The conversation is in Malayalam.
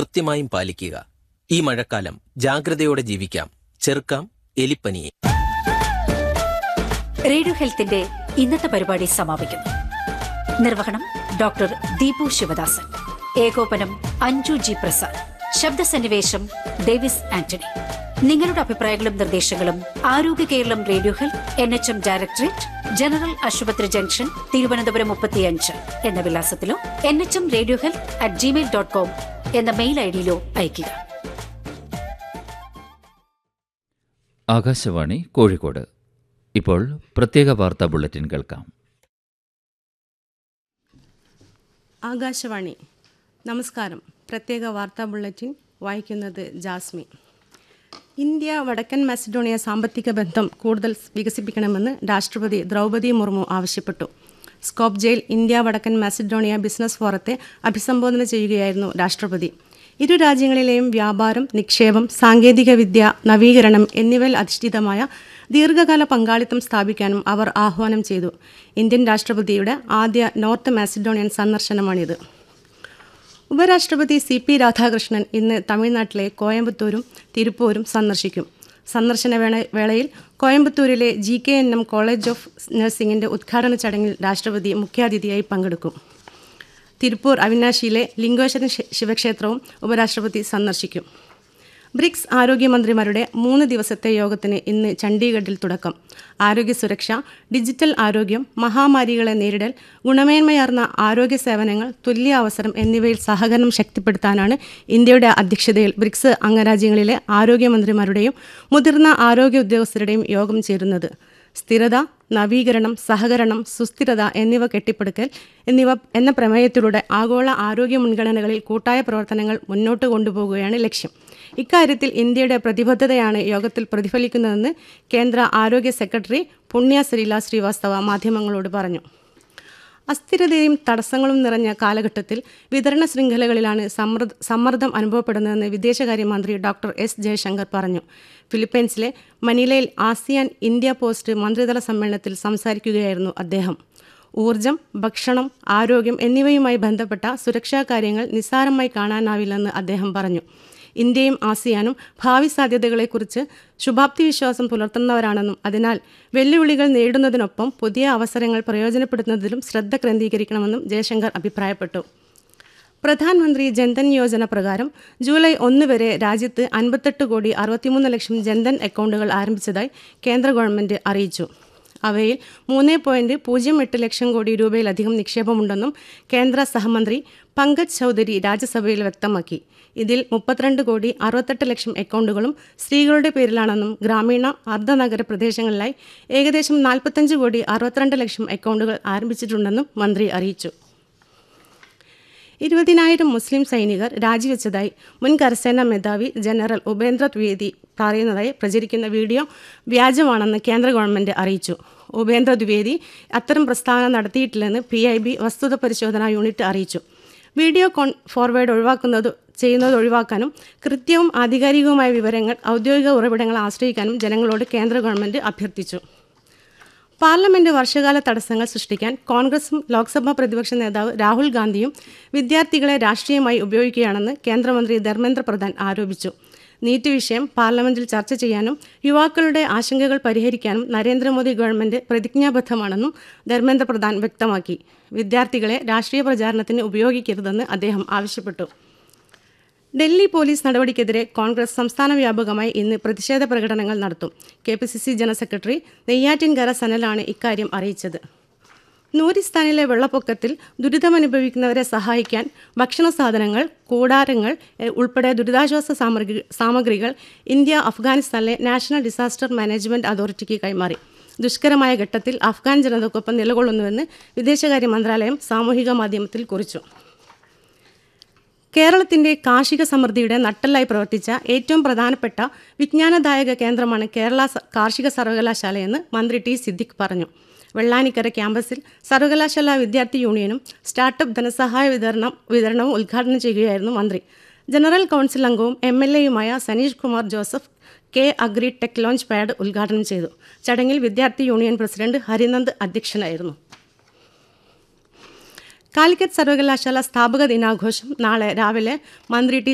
കൃത്യമായും പാലിക്കുക ഈ മഴക്കാലം ജാഗ്രതയോടെ ജീവിക്കാം ചെറുക്കാം എലിപ്പനിയെ റേഡിയോ ഹെൽത്തിന്റെ ഇന്നത്തെ പരിപാടി സമാപിക്കുന്നു നിർവഹണം ഡോക്ടർ ദീപു ശിവദാസൻ ഏകോപനം അഞ്ജു ജി പ്രസാദ് ശബ്ദസന്നിവേശം ഡേവിസ് ആന്റണി നിങ്ങളുടെ അഭിപ്രായങ്ങളും നിർദ്ദേശങ്ങളും Arogya Keralam radio health N H M directorate general ആശുപത്രി ജംഗ്ഷൻ തിരുവനന്തപുരം മുപ്പത്തിയഞ്ച് എന്ന വിലാസത്തിലോ N H M radio health at Gmail dot com എന്ന മെയിൽ ഐ ഡിയിലോ അയയ്ക്കുക ആകാശവാണി കോഴിക്കോട് ഇപ്പോൾ പ്രത്യേക വാർത്താ ബുള്ളറ്റിൻ കേൾക്കാം ആകാശവാണി നമസ്കാരം പ്രത്യേക വാർത്താ ബുള്ളറ്റിൻ വായിക്കുന്നത് ജാസ്മി ഇന്ത്യ വടക്കൻ മാസിഡോണിയ സാമ്പത്തിക ബന്ധം കൂടുതൽ വികസിപ്പിക്കണമെന്ന് രാഷ്ട്രപതി ദ്രൗപദി മുർമു ആവശ്യപ്പെട്ടു സ്കോപ്ജയിൽ ഇന്ത്യ വടക്കൻ മാസിഡോണിയ ബിസിനസ് ഫോറത്തെ അഭിസംബോധന ചെയ്യുകയായിരുന്നു രാഷ്ട്രപതി ഇരു രാജ്യങ്ങളിലെയും വ്യാപാരം നിക്ഷേപം സാങ്കേതികവിദ്യ നവീകരണം എന്നിവയിൽ അധിഷ്ഠിതമായ ദീർഘകാല പങ്കാളിത്തം സ്ഥാപിക്കാനും അവർ ആഹ്വാനം ചെയ്തു ഇന്ത്യൻ രാഷ്ട്രപതിയുടെ ആദ്യ നോർത്ത് മാസിഡോണിയൻ സന്ദർശനമാണിത് ഉപരാഷ്ട്രപതി സി പി രാധാകൃഷ്ണൻ ഇന്ന് തമിഴ്നാട്ടിലെ കോയമ്പത്തൂരും തിരുപ്പൂരും സന്ദർശിക്കും സന്ദർശന വേള വേളയിൽ കോയമ്പത്തൂരിലെ G K N M college of നഴ്സിംഗിൻ്റെ ഉദ്ഘാടന ചടങ്ങിൽ രാഷ്ട്രപതി മുഖ്യാതിഥിയായി പങ്കെടുക്കും തിരുപ്പൂർ അവിനാശിയിലെ ലിംഗേശ്വരൻ ശി- ശിവക്ഷേത്രവും ഉപരാഷ്ട്രപതി സന്ദർശിക്കും ബ്രിക്സ് ആരോഗ്യമന്ത്രിമാരുടെ മൂന്ന് ദിവസത്തെ യോഗത്തിന് ഇന്ന് ചണ്ഡീഗഡിൽ തുടക്കം ആരോഗ്യ സുരക്ഷ ഡിജിറ്റൽ ആരോഗ്യം മഹാമാരികളെ നേരിടൽ ഗുണമേന്മയാർന്ന ആരോഗ്യ സേവനങ്ങൾ തുല്യ അവസരം എന്നിവയിൽ സഹകരണം ശക്തിപ്പെടുത്താനാണ് ഇന്ത്യയുടെ അധ്യക്ഷതയിൽ ബ്രിക്സ് അംഗരാജ്യങ്ങളിലെ ആരോഗ്യമന്ത്രിമാരുടെയും മുതിർന്ന ആരോഗ്യ ഉദ്യോഗസ്ഥരുടെയും യോഗം ചേരുന്നത് സ്ഥിരത നവീകരണം സഹകരണം സുസ്ഥിരത എന്നിവ കെട്ടിപ്പടുക്കൽ എന്നിവ എന്ന പ്രമേയത്തിലൂടെ ആഗോള ആരോഗ്യ മുൻഗണനകളിൽ കൂട്ടായ പ്രവർത്തനങ്ങൾ മുന്നോട്ട് കൊണ്ടുപോകുകയാണ് ലക്ഷ്യം ഇക്കാര്യത്തിൽ ഇന്ത്യയുടെ പ്രതിബദ്ധതയാണ് യോഗത്തിൽ പ്രതിഫലിക്കുന്നതെന്ന് കേന്ദ്ര ആരോഗ്യ സെക്രട്ടറി പുണ്യ സരീല ശ്രീവാസ്തവ മാധ്യമങ്ങളോട് പറഞ്ഞു അസ്ഥിരതയും തടസ്സങ്ങളും നിറഞ്ഞ കാലഘട്ടത്തിൽ വിതരണ ശൃംഖലകളിലാണ് സമ്മർദ്ദ സമ്മർദ്ദം അനുഭവപ്പെടുന്നതെന്ന് വിദേശകാര്യമന്ത്രി ഡോക്ടർ എസ് ജയശങ്കർ പറഞ്ഞു ഫിലിപ്പൈൻസിലെ മനിലയിൽ ആസിയാൻ ഇന്ത്യ പോസ്റ്റ് മന്ത്രിതല സമ്മേളനത്തിൽ സംസാരിക്കുകയായിരുന്നു അദ്ദേഹം ഊർജം ഭക്ഷണം ആരോഗ്യം എന്നിവയുമായി ബന്ധപ്പെട്ട സുരക്ഷാ കാര്യങ്ങൾ നിസ്സാരമായി കാണാനാവില്ലെന്ന് അദ്ദേഹം പറഞ്ഞു ഇന്ത്യയും ആസിയാനും ഭാവി സാധ്യതകളെക്കുറിച്ച് ശുഭാപ്തി വിശ്വാസം പുലർത്തുന്നവരാണെന്നും അതിനാൽ വെല്ലുവിളികൾ നേരിടുന്നതിനൊപ്പം പുതിയ അവസരങ്ങൾ പ്രയോജനപ്പെടുത്തുന്നതിലും ശ്രദ്ധ കേന്ദ്രീകരിക്കണമെന്നും ജയശങ്കർ അഭിപ്രായപ്പെട്ടു പ്രധാനമന്ത്രി ജൻധൻ യോജന പ്രകാരം ജൂലൈ ഒന്ന് വരെ രാജ്യത്ത് അൻപത്തെട്ട് കോടി അറുപത്തിമൂന്ന് ലക്ഷം ജൻധൻ അക്കൗണ്ടുകൾ ആരംഭിച്ചതായി കേന്ദ്ര ഗവൺമെന്റ് അറിയിച്ചു അവയിൽ മൂന്ന് പോയിന്റ് പൂജ്യം എട്ട് ലക്ഷം കോടി രൂപയിലധികം നിക്ഷേപമുണ്ടെന്നും കേന്ദ്ര സഹമന്ത്രി പങ്കജ് ചൗധരി രാജ്യസഭയിൽ വ്യക്തമാക്കി ഇതിൽ മുപ്പത്തിരണ്ട് കോടി അറുപത്തെട്ട് ലക്ഷം അക്കൗണ്ടുകളും സ്ത്രീകളുടെ പേരിലാണെന്നും ഗ്രാമീണ അർദ്ധനഗര പ്രദേശങ്ങളിലായി ഏകദേശം നാൽപ്പത്തഞ്ച് കോടി അറുപത്തിരണ്ട് ലക്ഷം അക്കൗണ്ടുകൾ ആരംഭിച്ചിട്ടുണ്ടെന്നും മന്ത്രി അറിയിച്ചു ഇരുപതിനായിരം മുസ്ലിം സൈനികർ രാജിവെച്ചതായി മുൻ കരസേനാ മേധാവി ജനറൽ ഉപേന്ദ്ര ദ്വിവേദി പറയുന്നതായി പ്രചരിക്കുന്ന വീഡിയോ വ്യാജമാണെന്ന് കേന്ദ്ര ഗവൺമെന്റ് അറിയിച്ചു ഉപേന്ദ്ര ദ്വിവേദി അത്തരം പ്രസ്താവന നടത്തിയിട്ടില്ലെന്ന് പി ഐ ബി വസ്തുത പരിശോധനാ യൂണിറ്റ് അറിയിച്ചു വീഡിയോ കോൺ ഫോർവേഡ് ഒഴിവാക്കുന്നത് ചെയ്യുന്നത് ഒഴിവാക്കാനും കൃത്യവും ആധികാരികവുമായ വിവരങ്ങൾ ഔദ്യോഗിക ഉറവിടങ്ങൾ ആശ്രയിക്കാനും ജനങ്ങളോട് കേന്ദ്ര ഗവൺമെന്റ് അഭ്യർത്ഥിച്ചു പാർലമെന്റ് വർഷകാല തടസ്സങ്ങൾ സൃഷ്ടിക്കാൻ കോൺഗ്രസും ലോക്സഭാ പ്രതിപക്ഷ നേതാവ് രാഹുൽ ഗാന്ധിയും വിദ്യാർത്ഥികളെ രാഷ്ട്രീയമായി ഉപയോഗിക്കുകയാണെന്ന് കേന്ദ്രമന്ത്രി ധർമ്മേന്ദ്ര പ്രധാൻ ആരോപിച്ചു നീറ്റ് വിഷയം പാർലമെന്റിൽ ചർച്ച ചെയ്യാനും യുവാക്കളുടെ ആശങ്കകൾ പരിഹരിക്കാനും നരേന്ദ്രമോദി ഗവൺമെന്റ് പ്രതിജ്ഞാബദ്ധമാണെന്നും ധർമ്മേന്ദ്ര പ്രധാൻ വ്യക്തമാക്കി വിദ്യാർത്ഥികളെ രാഷ്ട്രീയ പ്രചാരണത്തിന് ഉപയോഗിക്കരുതെന്ന് അദ്ദേഹം ആവശ്യപ്പെട്ടു ഡൽഹി പോലീസ് നടപടിക്കെതിരെ കോൺഗ്രസ് സംസ്ഥാന വ്യാപകമായി ഇന്ന് പ്രതിഷേധ പ്രകടനങ്ങൾ നടത്തും K P C C general secretary Neyyattinkara സനലാണ് ഇക്കാര്യം അറിയിച്ചത് നൂരിസ്ഥാനിലെ വെള്ളപ്പൊക്കത്തിൽ ദുരിതമനുഭവിക്കുന്നവരെ സഹായിക്കാൻ ഭക്ഷണ സാധനങ്ങൾ കൂടാരങ്ങൾ എ, ഉൾപ്പെടെ ദുരിതാശ്വാസ സാമഗ്രി സാമഗ്രികൾ ഇന്ത്യ അഫ്ഗാനിസ്ഥാനിലെ നാഷണൽ ഡിസാസ്റ്റർ മാനേജ്മെന്റ് അതോറിറ്റിക്ക് കൈമാറി ദുഷ്കരമായ ഘട്ടത്തിൽ അഫ്ഗാൻ ജനതയ്ക്കൊപ്പം നിലകൊള്ളുന്നുവെന്ന് വിദേശകാര്യ മന്ത്രാലയം സാമൂഹിക മാധ്യമത്തിൽ കുറിച്ചു കേരളത്തിന്റെ കാർഷിക സമൃദ്ധിയുടെ നട്ടെല്ലായി പ്രവർത്തിച്ച ഏറ്റവും പ്രധാനപ്പെട്ട വിജ്ഞാനദായക കേന്ദ്രമാണ് കേരള സ- കാർഷിക സർവകലാശാലയെന്ന് മന്ത്രി ടി സിദ്ദിഖ് പറഞ്ഞു വെള്ളാനിക്കര ക്യാമ്പസിൽ സർവകലാശാല വിദ്യാർത്ഥി യൂണിയനും സ്റ്റാർട്ടപ്പ് ധനസഹായ വിതരണം വിതരണവും ഉദ്ഘാടനം ചെയ്യുകയായിരുന്നു മന്ത്രി ജനറൽ കൗൺസിൽ അംഗവും എം എൽ എയുമായ Saneesh Kumar Joseph K agri tech launch pad ഉദ്ഘാടനം ചെയ്തു ചടങ്ങിൽ വിദ്യാർത്ഥി യൂണിയൻ പ്രസിഡന്റ് ഹരിനന്ദ് അധ്യക്ഷനായിരുന്നു കാലിക്കറ്റ് സർവകലാശാല സ്ഥാപക ദിനാഘോഷം നാളെ രാവിലെ മന്ത്രി ടി